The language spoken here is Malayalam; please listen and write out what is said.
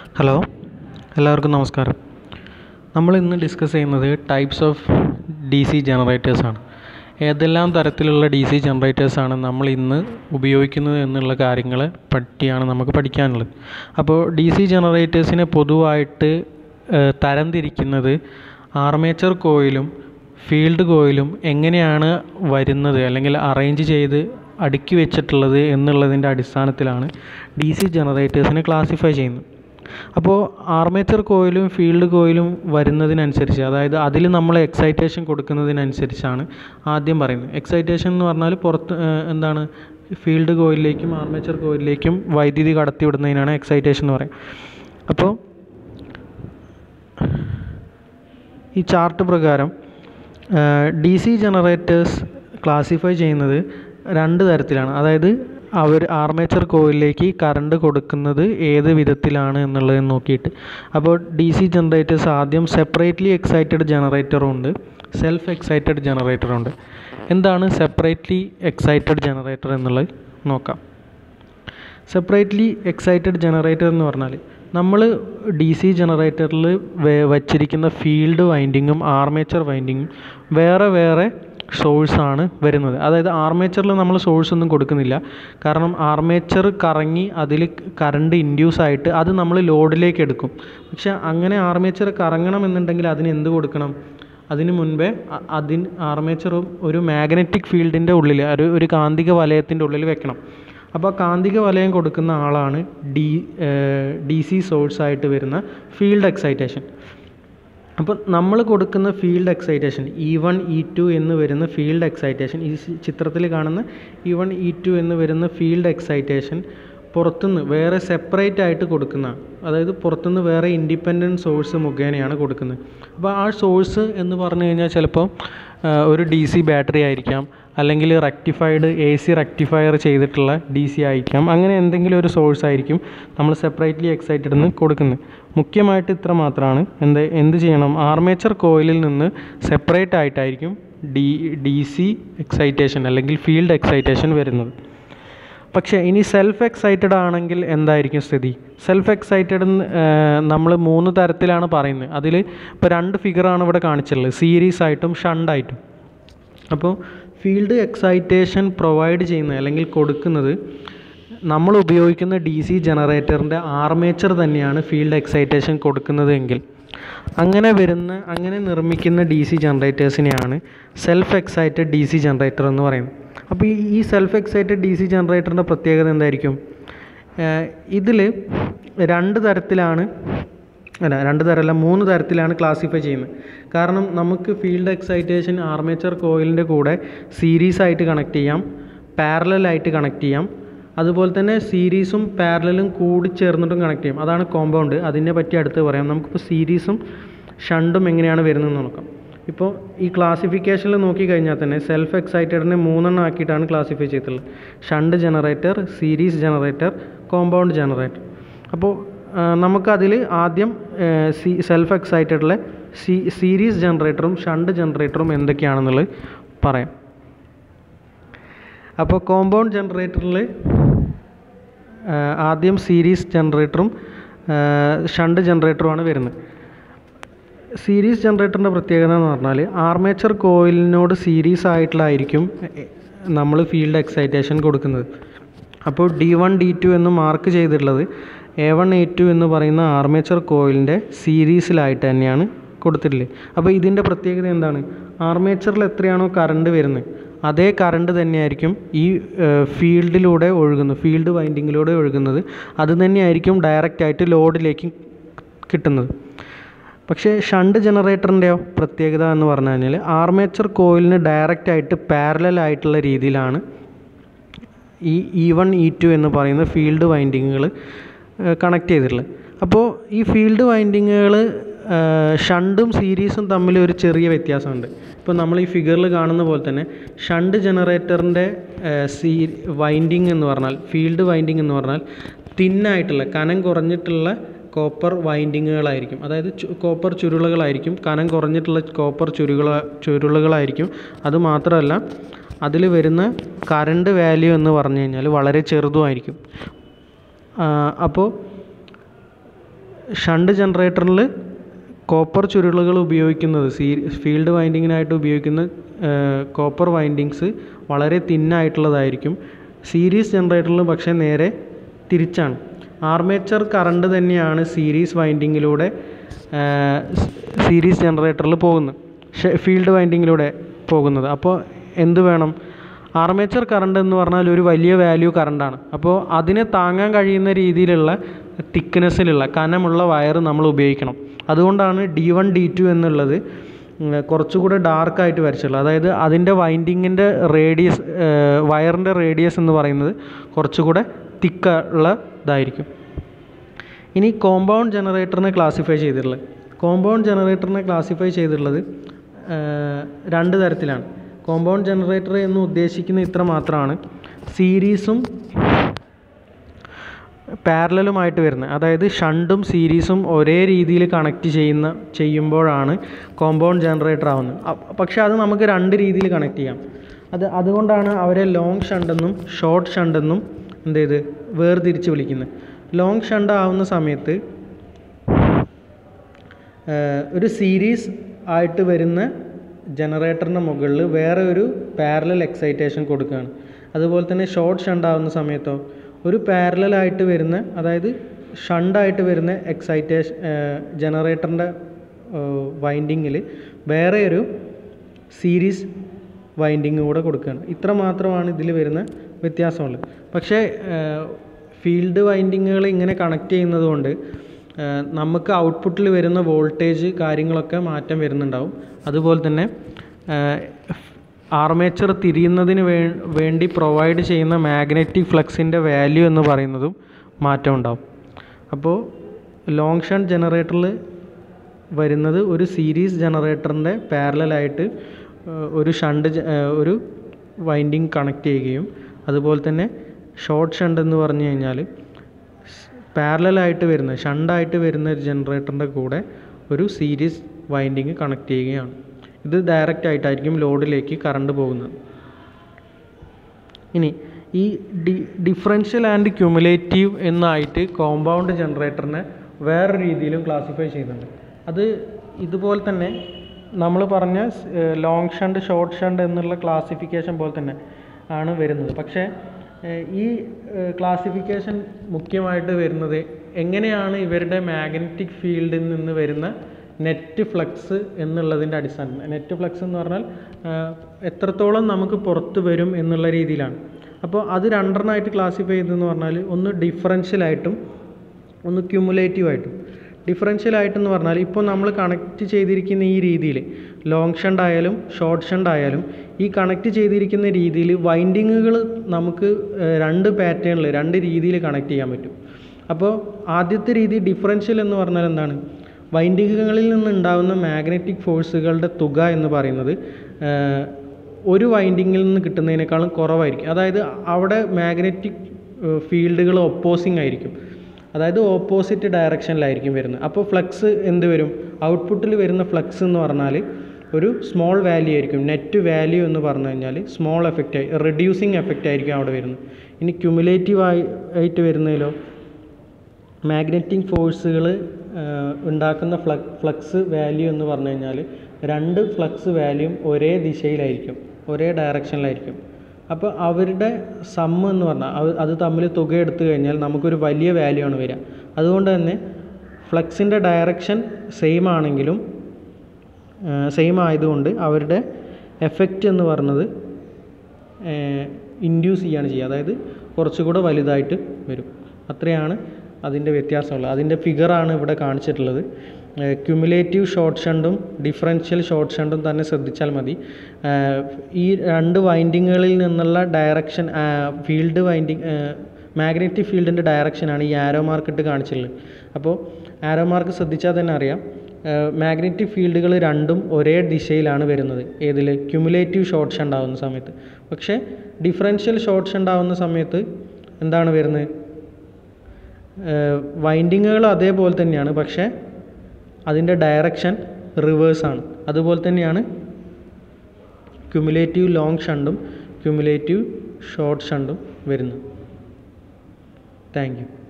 ഹലോ എല്ലാവർക്കും നമസ്കാരം നമ്മൾ ഇന്ന് ഡിസ്കസ് ചെയ്യുന്നത് types of D C generators ആണ് ഏതെല്ലാം തരത്തിലുള്ള ഡി സി ജനറേറ്റേഴ്സ് ആണ് നമ്മൾ ഇന്ന് ഉപയോഗിക്കുന്നത് എന്നുള്ള കാര്യങ്ങളെ പറ്റിയാണ് നമുക്ക് പഠിക്കാനുള്ളത് അപ്പോൾ ഡി സി ജനറേറ്റേഴ്സിനെ പൊതുവായിട്ട് ഏഹ്, തരംതിരിക്കുന്നത് ആർമേച്ചർ കോയിലും ഫീൽഡ് കോയിലും എങ്ങനെയാണ് വരുന്നത് അല്ലെങ്കിൽ അറേഞ്ച് ചെയ്ത് അടുക്കി വെച്ചിട്ടുള്ളത് എന്നുള്ളതിൻ്റെ അടിസ്ഥാനത്തിലാണ് ഡി സി ജനറേറ്റേഴ്സിനെ ക്ലാസിഫൈ ചെയ്യുന്നത് അപ്പോൾ ആർമേച്ചർ കോയിലും ഫീൽഡ് കോയിലും വരുന്നതിനനുസരിച്ച് അതായത് അതിൽ നമ്മൾ എക്സൈറ്റേഷൻ കൊടുക്കുന്നതിനനുസരിച്ചാണ് ആദ്യം പറയുന്നത് എക്സൈറ്റേഷൻ എന്ന് പറഞ്ഞാൽ പുറത്ത് ഏഹ്, എന്താണ് ഫീൽഡ് കോയിലിലേക്കും ആർമേച്ചർ കോയിലിലേക്കും വൈദ്യുതി കടത്തി വിടുന്നതിനാണ് എക്സൈറ്റേഷൻ എന്ന് പറയുന്നത് അപ്പോൾ ഈ ചാർട്ട് പ്രകാരം ഡി സി ജനറേറ്റേഴ്സ് ക്ലാസിഫൈ ചെയ്യുന്നത് രണ്ട് തരത്തിലാണ് അതായത് അവർ ആർമേച്ചർ കോയിലിലേക്ക് കറണ്ട് കൊടുക്കുന്നത് ഏത് വിധത്തിലാണ് എന്നുള്ളത് നോക്കിയിട്ട് അപ്പോൾ ഡി സി ജനറേറ്റേഴ്സ് ആദ്യം സെപ്പറേറ്റ്ലി എക്സൈറ്റഡ് ജനറേറ്ററും ഉണ്ട് സെൽഫ് എക്സൈറ്റഡ് ജനറേറ്ററും ഉണ്ട് എന്താണ് സെപ്പറേറ്റ്ലി എക്സൈറ്റഡ് ജനറേറ്റർ എന്നുള്ളത് നോക്കാം സെപ്പറേറ്റ്ലി എക്സൈറ്റഡ് ജനറേറ്റർ എന്ന് പറഞ്ഞാൽ നമ്മൾ ഡി സി ജനറേറ്ററിൽ വച്ചിരിക്കുന്ന ഫീൽഡ് വൈൻഡിങ്ങും ആർമേച്ചർ വൈൻഡിങ്ങും വേറെ വേറെ സോഴ്സാണ് വരുന്നത് അതായത് ആർമേച്ചറിൽ നമ്മൾ സോഴ്സ് ഒന്നും കൊടുക്കുന്നില്ല കാരണം ആർമേച്ചർ കറങ്ങി അതിൽ കറണ്ട് ഇൻഡ്യൂസ് ആയിട്ട് അത് നമ്മൾ ലോഡിലേക്ക് എടുക്കും പക്ഷെ അങ്ങനെ ആർമേച്ചർ കറങ്ങണമെന്നുണ്ടെങ്കിൽ അതിന് എന്ത് കൊടുക്കണം അതിന് മുൻപേ അ- അതിന് ആർമേച്ചറും ഒരു മാഗ്നറ്റിക് ഫീൽഡിൻ്റെ ഉള്ളിൽ ഒരു ഒരു കാന്തിക വലയത്തിൻ്റെ ഉള്ളിൽ വെക്കണം അപ്പോൾ കാന്തിക വലയം കൊടുക്കുന്ന ആളാണ് ഡി ഡി സി സോഴ്സായിട്ട് വരുന്ന ഫീൽഡ് എക്സൈറ്റേഷൻ അപ്പോൾ നമ്മൾ കൊടുക്കുന്ന field excitation E one E two എന്ന് വരുന്ന ഫീൽഡ് എക്സൈറ്റേഷൻ ഈ ചി- ചിത്രത്തിൽ കാണുന്ന ഇ വൺ ഇ ടു എന്ന് വരുന്ന ഫീൽഡ് എക്സൈറ്റേഷൻ പുറത്തുനിന്ന് വേറെ സെപ്പറേറ്റ് ആയിട്ട് കൊടുക്കുന്ന അതായത് പുറത്തുനിന്ന് വേറെ ഇൻഡിപെൻഡൻറ്റ് സോഴ്സ് മുഖേനയാണ് കൊടുക്കുന്നത് അപ്പോൾ ആ സോഴ്സ് എന്ന് പറഞ്ഞു കഴിഞ്ഞാൽ ചിലപ്പോൾ ആ, ഒരു ഡി സി ബാറ്ററി ആയിരിക്കാം അല്ലെങ്കിൽ റെക്ടിഫൈഡ് എ സി റെക്ടിഫയർ ചെയ്തിട്ടുള്ള ഡി സി ആയിരിക്കാം അങ്ങനെ എന്തെങ്കിലും ഒരു സോഴ്സ് ആയിരിക്കും നമ്മൾ സെപ്പറേറ്റ്ലി എക്സൈറ്റഡ് എന്ന് കൊടുക്കുന്നത് മുഖ്യമായിട്ട് ഇത്ര മാത്രമാണ് എന്ത് എന്ത് ചെയ്യണം ആർമേച്ചർ കോയിലിൽ നിന്ന് സെപ്പറേറ്റ് ആയിട്ടായിരിക്കും ഡി ഡി സി എക്സൈറ്റേഷൻ അല്ലെങ്കിൽ ഫീൽഡ് എക്സൈറ്റേഷൻ വരുന്നത് പക്ഷേ ഇനി സെൽഫ് എക്സൈറ്റഡ് ആണെങ്കിൽ എന്തായിരിക്കും സ്ഥിതി സെൽഫ് എക്സൈറ്റഡ് നമ്മൾ മൂന്ന് തരത്തിലാണ് പറയുന്നത് അതിൽ ഇപ്പോൾ രണ്ട് ഫിഗറാണ് ഇവിടെ കാണിച്ചിട്ടുള്ളത് സീരീസ് ആയിട്ടും ഷണ്ടായിട്ടും അപ്പോൾ ഫീൽഡ് എക്സൈറ്റേഷൻ പ്രൊവൈഡ് ചെയ്യുന്നത് അല്ലെങ്കിൽ കൊടുക്കുന്നത് നമ്മൾ ഉപയോഗിക്കുന്ന ഡി സി ജനറേറ്ററിൻ്റെ ആർമേച്ചർ തന്നെയാണ് ഫീൽഡ് എക്സൈറ്റേഷൻ കൊടുക്കുന്നത് എങ്കിൽ അങ്ങനെ വരുന്ന അങ്ങനെ നിർമ്മിക്കുന്ന ഡി സി ജനറേറ്റേഴ്സിനെയാണ് self excited D C generator എന്ന് പറയുന്നത് അപ്പോൾ ഈ ഈ സെൽഫ് എക്സൈറ്റഡ് ഡി സി ജനറേറ്ററിൻ്റെ പ്രത്യേകത എന്തായിരിക്കും ഇതിൽ രണ്ട് തരത്തിലാണ് അല്ല രണ്ട് തരമല്ല മൂന്ന് തരത്തിലാണ് ക്ലാസിഫൈ ചെയ്യുന്നത് കാരണം നമുക്ക് ഫീൽഡ് എക്സൈറ്റേഷൻ ആർമേച്ചർ കോയിലിൻ്റെ കൂടെ സീരീസ് ആയിട്ട് കണക്ട് ചെയ്യാം പാരലൽ ആയിട്ട് കണക്ട് ചെയ്യാം അതുപോലെ തന്നെ സീരീസും പാരലലും കൂടി ചേർന്നിട്ടും കണക്ട് ചെയ്യും അതാണ് കോമ്പൗണ്ട് അതിനെ പറ്റി അടുത്ത് പറയാം നമുക്കിപ്പോൾ സീരീസും ഷണ്ടും എങ്ങനെയാണ് വരുന്നതെന്ന് നോക്കാം ഇപ്പോൾ ഈ ക്ലാസിഫിക്കേഷനിൽ നോക്കിക്കഴിഞ്ഞാൽ തന്നെ സെൽഫ് എക്സൈറ്റഡിനെ മൂന്നെണ്ണം ആക്കിയിട്ടാണ് ക്ലാസിഫൈ ചെയ്തിട്ടുള്ളത് shunt generator series generator compound generator അപ്പോൾ നമുക്കതിൽ ആദ്യം സി സെൽഫ് എക്സൈറ്റഡിലെ സി സീരീസ് ജനറേറ്ററും ഷണ്ട് ജനറേറ്ററും എന്തൊക്കെയാണെന്നുള്ളത് പറയാം അപ്പോൾ കോമ്പൗണ്ട് ജനറേറ്ററിൽ ആദ്യം സീരീസ് ജനറേറ്ററും ഷണ്ട് ജനറേറ്ററുമാണ് വരുന്നത് സീരീസ് ജനറേറ്ററിൻ്റെ പ്രത്യേകത എന്ന് പറഞ്ഞാൽ ആർമേച്ചർ കോയിലിനോട് സീരീസ് ആയിട്ടുള്ളതായിരിക്കും നമ്മൾ ഫീൽഡ് എക്സൈറ്റേഷൻ കൊടുക്കുന്നത് അപ്പോൾ ഡി വൺ ഡി ടു എന്ന് മാർക്ക് ചെയ്തിട്ടുള്ളത് എ വൺ എ ടു എന്ന് പറയുന്ന ആർമേച്ചർ കോയിലിൻ്റെ സീരീസിലായിട്ട് തന്നെയാണ് കൊടുത്തിട്ടുള്ളത് അപ്പോൾ ഇതിൻ്റെ പ്രത്യേകത എന്താണ് ആർമേച്ചറിൽ എത്രയാണോ കറണ്ട് വരുന്നത് അതേ കറണ്ട് തന്നെയായിരിക്കും ഈ ഫീൽഡിലൂടെ ഒഴുകുന്നത് ഫീൽഡ് വൈൻഡിങ്ങിലൂടെ ഒഴുകുന്നത് അത് തന്നെയായിരിക്കും ഡയറക്റ്റ് ആയിട്ട് ലോഡിലേക്ക് കിട്ടുന്നത് പക്ഷേ ഷണ്ട് ജനറേറ്ററിൻ്റെയോ പ്രത്യേകത എന്ന് പറഞ്ഞു കഴിഞ്ഞാൽ ആർമേച്ചർ കോയിലിന് ഡയറക്റ്റ് ആയിട്ട് പാരലൽ ആയിട്ടുള്ള രീതിയിലാണ് ഈ ഇ വൺ ഇ ടു എന്ന് പറയുന്ന ഫീൽഡ് വൈൻഡിങ്ങുകൾ കണക്ട് ചെയ്തിട്ടുള്ളത് അപ്പോൾ ഈ ഫീൽഡ് വൈൻഡിങ്ങുകൾ ഷണ്ടും സീരീസും തമ്മിൽ ഒരു ചെറിയ വ്യത്യാസമുണ്ട് ഇപ്പോൾ നമ്മൾ ഈ ഫിഗറിൽ കാണുന്ന പോലെ തന്നെ ഷണ്ട് ജനറേറ്ററിൻ്റെ സീ വൈൻഡിങ് എന്ന് പറഞ്ഞാൽ ഫീൽഡ് വൈൻഡിങ് എന്ന് പറഞ്ഞാൽ തിന്നായിട്ടുള്ള കനം കുറഞ്ഞിട്ടുള്ള കോപ്പർ വൈൻഡിങ്ങുകളായിരിക്കും അതായത് കോപ്പർ ചുരുളുകളായിരിക്കും കനം കുറഞ്ഞിട്ടുള്ള കോപ്പർ ചുരുള ചുരുളുകളായിരിക്കും അത് മാത്രമല്ല അതിൽ വരുന്ന കറണ്ട് വാല്യൂ എന്ന് പറഞ്ഞു കഴിഞ്ഞാൽ വളരെ ചെറുതുമായിരിക്കും അപ്പോൾ ഷണ്ട് ജനറേറ്ററിൽ കോപ്പർ ചുരുളുകൾ ഉപയോഗിക്കുന്നത് സീ ഫീൽഡ് വൈൻഡിങ്ങിനായിട്ട് ഉപയോഗിക്കുന്ന കോപ്പർ വൈൻഡിങ്സ് വളരെ തിന്നായിട്ടുള്ളതായിരിക്കും സീരീസ് ജനറേറ്ററിൽ പക്ഷേ നേരെ തിരിച്ചാണ് ആർമേച്ചർ കറണ്ട് തന്നെയാണ് സീരീസ് വൈൻഡിങ്ങിലൂടെ സീരീസ് ജനറേറ്ററിൽ പോകുന്നത് ഫീൽഡ് വൈൻഡിങ്ങിലൂടെ പോകുന്നത് അപ്പോൾ എന്ത് വേണം ആർമേച്ചർ കറണ്ട് എന്ന് പറഞ്ഞാൽ ഒരു വലിയ വാല്യൂ കറണ്ടാണ് അപ്പോൾ അതിനെ താങ്ങാൻ കഴിയുന്ന രീതിയിലുള്ള തിക്നെസ്സിലുള്ള കനമുള്ള വയർ നമ്മൾ ഉപയോഗിക്കണം അതുകൊണ്ടാണ് ഡി വൺ ഡി ടു എന്നുള്ളത് ഉം, കുറച്ചുകൂടെ ഡാർക്കായിട്ട് വരച്ചുള്ളത് അതായത് അതിൻ്റെ വൈൻഡിങ്ങിൻ്റെ റേഡിയസ് വയറിൻ്റെ റേഡിയസ് എന്ന് പറയുന്നത് കുറച്ചുകൂടെ തിക്ക് ഉള്ള ഇതായിരിക്കും ഇനി കോമ്പൗണ്ട് ജനറേറ്ററിനെ ക്ലാസിഫൈ ചെയ്തിട്ടുള്ളത് കോമ്പൗണ്ട് ജനറേറ്ററിനെ ക്ലാസിഫൈ ചെയ്തിട്ടുള്ളത് ആ, രണ്ട് തരത്തിലാണ് കോമ്പൗണ്ട് ജനറേറ്റർ എന്ന് ഉദ്ദേശിക്കുന്ന ഇത്ര മാത്രമാണ് സീരീസും പാരലലുമായിട്ട് വരുന്നത് അതായത് ഷണ്ടും സീരീസും ഒരേ രീതിയിൽ കണക്ട് ചെയ്യുന്ന ചെയ്യുമ്പോഴാണ് കോമ്പൗണ്ട് ജനറേറ്റർ ആവുന്നത് അ- പക്ഷേ അത് നമുക്ക് രണ്ട് രീതിയിൽ കണക്ട് ചെയ്യാം അത് അതുകൊണ്ടാണ് അവരെ ലോങ് ഷണ്ടെന്നും ഷോർട്ട് ഷണ്ടെന്നും എന്ത് ചെയ്ത് വേർതിരിച്ച് വിളിക്കുന്നത് ലോങ് ഷണ്ട് ആവുന്ന സമയത്ത് ഏഹ് ഒരു സീരീസ് ആയിട്ട് വരുന്ന ജനറേറ്ററിൻ്റെ മുകളിൽ വേറെ ഒരു പാരലൽ എക്സൈറ്റേഷൻ കൊടുക്കുകയാണ് അതുപോലെ തന്നെ ഷോർട്ട് ഷണ്ട് ആവുന്ന സമയത്തോ ഒരു പാരലൽ ആയിട്ട് വരുന്ന അതായത് ഷണ്ടായിട്ട് വരുന്ന എക്സൈറ്റേഷൻ ജനറേറ്ററിൻ്റെ വൈൻഡിങ്ങിൽ വേറെ ഒരു സീരീസ് വൈൻഡിങ് കൂടെ കൊടുക്കുകയാണ് ഇത്ര മാത്രമാണ് ഇതിൽ വരുന്ന വ്യത്യാസമുള്ളത് പക്ഷേ ഫീൽഡ് വൈൻഡിങ്ങുകൾ ഇങ്ങനെ കണക്ട് ചെയ്യുന്നത് കൊണ്ട് ഏഹ് നമുക്ക് ഔട്ട്പുട്ടിൽ വരുന്ന വോൾട്ടേജ് കാര്യങ്ങളൊക്കെ മാറ്റം വരുന്നുണ്ടാവും അതുപോലെ തന്നെ ആർമേച്ചർ തിരിയുന്നതിന് വേ വേണ്ടി പ്രൊവൈഡ് ചെയ്യുന്ന മാഗ്നറ്റിക് ഫ്ലക്സിൻ്റെ വാല്യൂ എന്ന് പറയുന്നതും മാറ്റം ഉണ്ടാവും അപ്പോൾ ലോങ് ഷണ്ട് ജനറേറ്ററിൽ വരുന്നത് ഒരു സീരീസ് ജനറേറ്ററിൻ്റെ പാരലായിട്ട് ഒരു ഷണ്ട് ജ- ഏഹ് ഒരു വൈൻഡിങ് കണക്ട് ചെയ്യുകയും അതുപോലെ തന്നെ ഷോർട്ട് ഷണ്ട് എന്ന് പറഞ്ഞു കഴിഞ്ഞാൽ പാരലായിട്ട് വരുന്ന ഷണ്ടായിട്ട് വരുന്ന ഒരു ജനറേറ്ററിൻ്റെ കൂടെ ഒരു സീരീസ് വൈൻഡിങ് കണക്ട് ചെയ്യുകയാണ് ഇത് ഡയറക്റ്റ് ആയിട്ടായിരിക്കും ലോഡിലേക്ക് കറണ്ട് പോകുന്നത് ഇനി ഈ ഡി ഡിഫറൻഷ്യൽ ആൻഡ് ക്യുമുലേറ്റീവ് എന്നായിട്ട് കോമ്പൗണ്ട് ജനറേറ്ററിനെ വേറെ രീതിയിലും ക്ലാസിഫൈ ചെയ്യുന്നുണ്ട് അത് ഇതുപോലെ തന്നെ നമ്മൾ പറഞ്ഞ ലോങ് ഷണ്ട് ഷോർട്ട് ഷണ്ട് എന്നുള്ള ക്ലാസിഫിക്കേഷൻ പോലെ തന്നെ ആണ് വരുന്നത് പക്ഷേ ഏഹ് ഈ ക്ലാസിഫിക്കേഷൻ മുഖ്യമായിട്ട് വരുന്നത് എങ്ങനെയാണ് ഇവരുടെ മാഗ്നറ്റിക് ഫീൽഡിൽ നിന്ന് വരുന്ന നെറ്റ് ഫ്ലക്സ് എന്നുള്ളതിൻ്റെ അടിസ്ഥാനം നെറ്റ് ഫ്ലക്സ് എന്ന് പറഞ്ഞാൽ ആഹ് എത്രത്തോളം നമുക്ക് പുറത്ത് വരും എന്നുള്ള രീതിയിലാണ് അപ്പോൾ അത് രണ്ടെണ്ണമായിട്ട് ക്ലാസിഫൈ ചെയ്തതെന്ന് പറഞ്ഞാൽ ഒന്ന് ഡിഫറൻഷ്യലായിട്ടും ഒന്ന് ക്യുമുലേറ്റീവ് ആയിട്ടും ഡിഫറൻഷ്യൽ ആയിട്ടെന്ന് പറഞ്ഞാൽ ഇപ്പോൾ നമ്മൾ കണക്ട് ചെയ്തിരിക്കുന്ന ഈ രീതിയിൽ ലോങ് ഷണ്ട് ആയാലും ഷോർട്ട് ഷണ്ട് ആയാലും ഈ കണക്ട് ചെയ്തിരിക്കുന്ന രീതിയിൽ വൈൻഡിങ്ങുകൾ നമുക്ക് ഏഹ്, രണ്ട് പാറ്റേണിൽ രണ്ട് രീതിയിൽ കണക്ട് ചെയ്യാൻ പറ്റും അപ്പോൾ ആദ്യത്തെ രീതി ഡിഫറൻഷ്യൽ എന്ന് പറഞ്ഞാൽ എന്താണ് വൈൻഡിങ്ങുകളിൽ നിന്നുണ്ടാകുന്ന മാഗ്നറ്റിക് ഫോഴ്സുകളുടെ തുക എന്ന് പറയുന്നത് ഏഹ്, ഒരു വൈൻഡിങ്ങിൽ നിന്ന് കിട്ടുന്നതിനേക്കാളും കുറവായിരിക്കും അതായത് അവിടെ മാഗ്നറ്റിക് ഫീൽഡുകൾ ഒപ്പോസിങ് ആയിരിക്കും അതായത് ഓപ്പോസിറ്റ് ഡയറക്ഷനിലായിരിക്കും വരുന്നത് അപ്പോൾ ഫ്ലക്സ് എന്ത് വരും ഔട്ട്പുട്ടിൽ വരുന്ന ഫ്ലക്സ് എന്ന് പറഞ്ഞാൽ ഒരു സ്മോൾ വാല്യൂ ആയിരിക്കും നെറ്റ് വാല്യൂ എന്ന് പറഞ്ഞു കഴിഞ്ഞാൽ സ്മോൾ എഫക്റ്റ് ആയി റെഡ്യൂസിങ് എഫക്റ്റ് ആയിരിക്കും അവിടെ വരുന്നത് ഇനി ക്യുമുലേറ്റീവ് ആയി ആയിട്ട് വരുന്നതിലോ മാഗ്നറ്റിക് ഫോഴ്സുകൾ ഉണ്ടാക്കുന്ന ഫ്ലക് ഫ്ലക്സ് വാല്യൂ എന്ന് പറഞ്ഞു കഴിഞ്ഞാൽ രണ്ട് ഫ്ലക്സ് വാല്യൂം ഒരേ ദിശയിലായിരിക്കും ഒരേ ഡയറക്ഷനിലായിരിക്കും അപ്പോൾ അവരുടെ സമ്മ് എന്ന് പറഞ്ഞാൽ അത് അത് തമ്മിൽ തുക എടുത്തു കഴിഞ്ഞാൽ നമുക്കൊരു വലിയ വാല്യൂ ആണ് വരിക അതുകൊണ്ട് തന്നെ ഫ്ലക്സിൻ്റെ ഡയറക്ഷൻ സെയിം ആണെങ്കിലും സെയിം ആയതുകൊണ്ട് അവരുടെ എഫക്റ്റ് എന്ന് പറഞ്ഞത് ഇൻഡ്യൂസ് ചെയ്യാണ് ചെയ്യുക അതായത് കുറച്ചുകൂടെ വലുതായിട്ട് വരും അത്രയാണ് അതിൻ്റെ വ്യത്യാസമുള്ളത് അതിൻ്റെ ഫിഗറാണ് ഇവിടെ കാണിച്ചിട്ടുള്ളത് ക്യുമുലേറ്റീവ് ഷോർട്ട് ഷണ്ടും ഡിഫറൻഷ്യൽ ഷോർട്ട് ഷണ്ടും തന്നെ ശ്രദ്ധിച്ചാൽ മതി ഏഹ് ഈ രണ്ട് വൈൻഡിങ്ങുകളിൽ നിന്നുള്ള ഡയറക്ഷൻ ഫീൽഡ് വൈൻഡിങ് മാഗ്നറ്റിക് ഫീൽഡിൻ്റെ ഡയറക്ഷനാണ് ഈ ആരോ മാർക്കിട്ട് കാണിച്ചിട്ടുള്ളത് അപ്പോൾ ആരോ മാർക്ക് ശ്രദ്ധിച്ചാൽ തന്നെ അറിയാം മാഗ്നറ്റിക് ഫീൽഡുകൾ രണ്ടും ഒരേ ദിശയിലാണ് വരുന്നത് ഏതിൽ ക്യുമുലേറ്റീവ് ഷോർട്ട് ഷണ്ട് ആവുന്ന സമയത്ത് പക്ഷേ ഡിഫറൻഷ്യൽ ഷോർട്ട് ഷണ്ട് ആവുന്ന സമയത്ത് എന്താണ് വരുന്നത് വൈൻഡിങ്ങുകൾ അതേപോലെ തന്നെയാണ് പക്ഷേ അതിൻ്റെ ഡയറക്ഷൻ റിവേഴ്സാണ് അതുപോലെ തന്നെയാണ് ക്യുമുലേറ്റീവ് ലോങ് ഷണ്ടും ക്യുമുലേറ്റീവ് ഷോർട്ട് ഷണ്ടും വരുന്നത് താങ്ക് യു